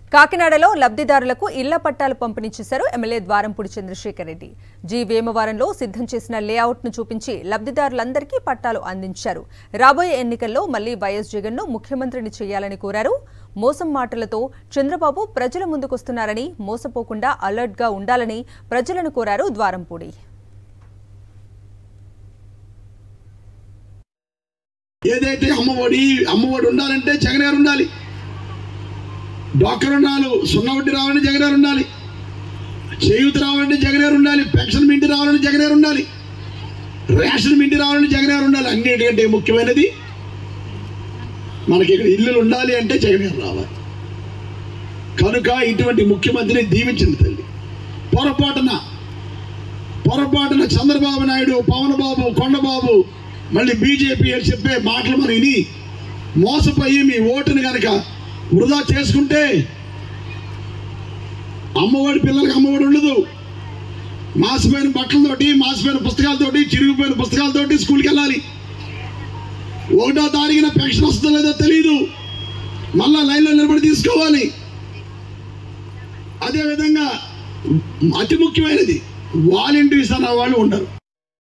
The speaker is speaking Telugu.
కాకినాడలో లబ్ధిదారులకు ఇళ్ల పట్టాలు పంపిణీ చేశారు ఎమ్మెల్యే ద్వారంపూడి చంద్రశేఖర్ రెడ్డి జీ వేమవారంలో సిద్ధం చేసిన లేఅవుట్ను చూపించి లబ్ధిదారులందరికీ పట్టాలు అందించారు రాబోయే ఎన్నికల్లో మళ్లీ వైఎస్ జగన్ను ముఖ్యమంత్రిని చేయాలని కోరారు మోసం మాటలతో చంద్రబాబు ప్రజల ముందుకొస్తున్నారని మోసపోకుండా అలర్ట్గా ఉండాలని ప్రజలను కోరారు ద్వారంపూడి ఏదైతే అమ్మఒడి అమ్మఒడి ఉండాలంటే జగన్ గారు ఉండాలి డాక్టర్ రుణాలు సున్నా వడ్డీ రావాలంటే జగన్ గారు ఉండాలి చేయూత రావాలంటే జగన్ గారు ఉండాలి పెన్షన్ మింటి రావాలంటే జగన్ గారు ఉండాలి రేషన్ మింటి రావాలంటే జగన్ గారు ఉండాలి అన్నిటికంటే ముఖ్యమైనది మనకి ఇక్కడ ఇల్లులు ఉండాలి అంటే జగన్ గారు రావాలి కనుక ఇటువంటి ముఖ్యమంత్రిని దీవించింది తల్లి పొరపాటున పొరపాటున చంద్రబాబు నాయుడు పవన్ బాబు కొండబాబు మళ్ళీ బీజేపీ అని చెప్పే మాటలు మనం విని మోసపోయి మీ ఓటుని కనుక వృధా చేసుకుంటే అమ్మఒడి పిల్లలకి అమ్మఒడి ఉండదు మాసిపోయిన బట్టలతోటి మాసిపోయిన పుస్తకాలతోటి చిరిగిపోయిన పుస్తకాలతోటి స్కూల్కి వెళ్ళాలి ఒకటో తారీఖున పెన్షన్ వస్తుందో లేదో తెలియదు మళ్ళా లైన్లో నిలబడి తీసుకోవాలి అదేవిధంగా అతి ముఖ్యమైనది వాలంటీర్స్ అన్న వాళ్ళు ఉండరు